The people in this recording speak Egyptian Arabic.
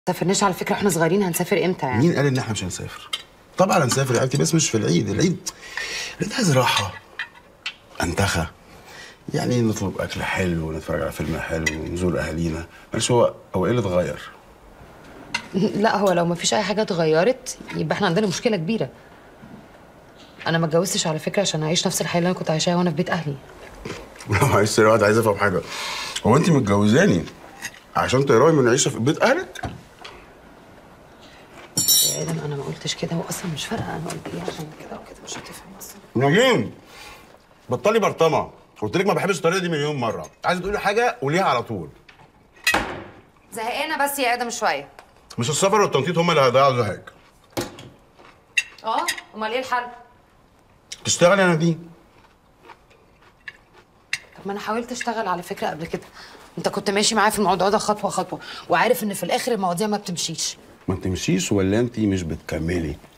سافرناش على فكره احنا صغيرين هنسافر امتى يعني مين قال ان احنا مش هنسافر طبعا هنسافر يا حبيبتي بس مش في العيد العيد العيد عايز راحه انتخى يعني نطلب اكل حلو ونتفرج على فيلم حلو ونزور اهالينا معلش هو هو ايه اللي اتغير لا هو لو ما فيش اي حاجه اتغيرت يبقى احنا عندنا مشكله كبيره انا ما اتجوزتش على فكره عشان اعيش نفس الحياه اللي انا كنت عايشاها وانا في بيت اهلي معلش يا واد عايز افهم حاجه هو انت متجوزاني عشان تهربي من العيشه في بيت اهلك يا ادم انا ما قلتش كده واصلا مش فارقه انا قلت ايه عشان كده وكده مش هتفهم اصلا نجيم بطلي برطمه قلت لك ما بحبش الطريقه دي مليون مره عايزه تقولي حاجه قوليها على طول زهقانه بس يا ادم شويه مش السفر والتنطيط هم اللي هيضيعوا زهقك اه امال ايه الحل تشتغل يا نادين طب ما انا حاولت اشتغل على فكره قبل كده انت كنت ماشي معايا في الموضوع ده خطوه خطوه وعارف ان في الاخر المواضيع ما بتمشيش ما تمشيش ولا انت مش بتكملي